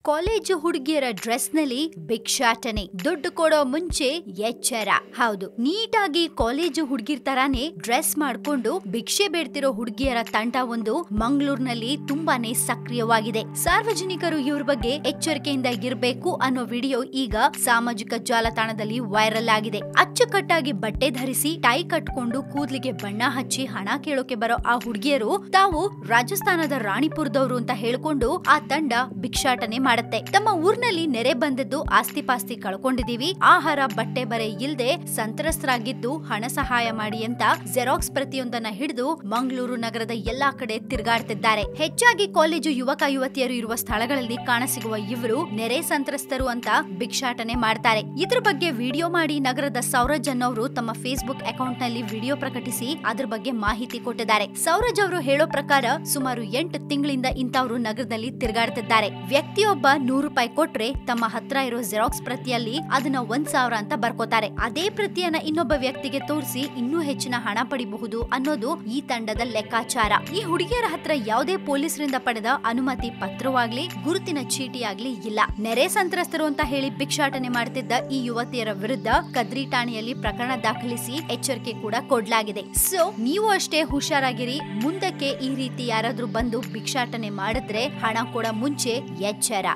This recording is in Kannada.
ಕಾಲೇಜು ಹುಡುಗಿಯರ ಡ್ರೆಸ್ ನಲ್ಲಿ ಭಿಕ್ಷಾಟನೆ ದುಡ್ಡು ಕೊಡೋ ಮುಂಚೆ ಎಚ್ಚರ ಹೌದು ನೀಟಾಗಿ ಕಾಲೇಜು ಹುಡುಗಿರ್ ತರಾನೇ ಡ್ರೆಸ್ ಮಾಡ್ಕೊಂಡು ಭಿಕ್ಷೆ ಬೇಡ್ತಿರೋ ಹುಡುಗಿಯರ ತಂಡ ಒಂದು ಮಂಗಳೂರಿನಲ್ಲಿ ತುಂಬಾನೇ ಸಕ್ರಿಯವಾಗಿದೆ ಸಾರ್ವಜನಿಕರು ಇವ್ರ ಬಗ್ಗೆ ಎಚ್ಚರಿಕೆಯಿಂದ ಇರಬೇಕು ಅನ್ನೋ ವಿಡಿಯೋ ಈಗ ಸಾಮಾಜಿಕ ಜಾಲತಾಣದಲ್ಲಿ ವೈರಲ್ ಆಗಿದೆ ಅಚ್ಚುಕಟ್ಟಾಗಿ ಬಟ್ಟೆ ಧರಿಸಿ ಟೈ ಕಟ್ಕೊಂಡು ಕೂದ್ಲಿಗೆ ಬಣ್ಣ ಹಚ್ಚಿ ಹಣ ಕೇಳೋಕೆ ಬರೋ ಆ ಹುಡುಗಿಯರು ತಾವು ರಾಜಸ್ಥಾನದ ರಾಣಿಪುರದವರು ಅಂತ ಹೇಳ್ಕೊಂಡು ಆ ತಂಡ ಭಿಕ್ಷಾಟನೆ ಮಾಡುತ್ತೆ ತಮ್ಮ ಊರ್ನಲ್ಲಿ ನೆರೆ ಬಂದದ್ದು ಆಸ್ತಿ ಪಾಸ್ತಿ ಕಳ್ಕೊಂಡಿದೀವಿ ಆಹಾರ ಬಟ್ಟೆ ಬರೆ ಇಲ್ದೆ ಸಂತ್ರಸ್ತರಾಗಿದ್ದು ಹಣ ಸಹಾಯ ಮಾಡಿ ಅಂತ ಜೆರಾಕ್ಸ್ ಪ್ರತಿಯೊಂದನ್ನ ಹಿಡಿದು ಮಂಗಳೂರು ನಗರದ ಎಲ್ಲಾ ಕಡೆ ತಿರುಗಾಡ್ತಿದ್ದಾರೆ ಹೆಚ್ಚಾಗಿ ಕಾಲೇಜು ಯುವಕ ಯುವತಿಯರು ಇರುವ ಸ್ಥಳಗಳಲ್ಲಿ ಕಾಣಸಿಗುವ ಇವರು ನೆರೆ ಸಂತ್ರಸ್ತರು ಅಂತ ಭಿಕ್ಷಾಟನೆ ಮಾಡ್ತಾರೆ ಇದ್ರ ಬಗ್ಗೆ ವಿಡಿಯೋ ಮಾಡಿ ನಗರದ ಸೌರಜ್ ಅನ್ನೋರು ತಮ್ಮ ಫೇಸ್ಬುಕ್ ಅಕೌಂಟ್ ನಲ್ಲಿ ವಿಡಿಯೋ ಪ್ರಕಟಿಸಿ ಅದ್ರ ಬಗ್ಗೆ ಮಾಹಿತಿ ಕೊಟ್ಟಿದ್ದಾರೆ ಸೌರಜ್ ಅವರು ಹೇಳೋ ಪ್ರಕಾರ ಸುಮಾರು ಎಂಟು ತಿಂಗಳಿಂದ ಇಂಥವ್ರು ನಗರದಲ್ಲಿ ತಿರುಗಾಡ್ತಿದ್ದಾರೆ ವ್ಯಕ್ತಿಯೊಬ್ಬ ನೂರು ರೂಪಾಯಿ ಕೊಟ್ರೆ ತಮ್ಮ ಹತ್ರ ಇರೋ ಜೆರಾಕ್ಸ್ ಪ್ರತಿಯಲ್ಲಿ ಅದನ್ನ ಒಂದ್ ಸಾವಿರ ಅಂತ ಬರ್ಕೋತಾರೆ ಅದೇ ಪ್ರತಿಯನ್ನ ಇನ್ನೊಬ್ಬ ವ್ಯಕ್ತಿಗೆ ತೋರಿಸಿ ಇನ್ನೂ ಹೆಚ್ಚಿನ ಹಣ ಪಡಿಬಹುದು ಅನ್ನೋದು ಈ ತಂಡದ ಲೆಕ್ಕಾಚಾರ ಈ ಹುಡುಗಿಯರ ಹತ್ರ ಯಾವುದೇ ಪೊಲೀಸರಿಂದ ಪಡೆದ ಅನುಮತಿ ಪತ್ರವಾಗ್ಲಿ ಗುರುತಿನ ಚೀಟಿಯಾಗ್ಲಿ ಇಲ್ಲ ನೆರೆ ಸಂತ್ರಸ್ತರು ಅಂತ ಹೇಳಿ ಭಿಕ್ಷಾಟನೆ ಮಾಡ್ತಿದ್ದ ಈ ಯುವತಿಯರ ವಿರುದ್ಧ ಕದ್ರಿ ಠಾಣೆಯಲ್ಲಿ ಪ್ರಕರಣ ದಾಖಲಿಸಿ ಎಚ್ಚರಿಕೆ ಕೂಡ ಕೊಡ್ಲಾಗಿದೆ ಸೊ ನೀವು ಅಷ್ಟೇ ಹುಷಾರಾಗಿರಿ ಮುಂದಕ್ಕೆ ಈ ರೀತಿ ಯಾರಾದ್ರೂ ಬಂದು ಭಿಕ್ಷಾಟನೆ ಮಾಡಿದ್ರೆ ಹಣ ಕೊಡ ಮುಂಚೆ ಎಚ್ಚರ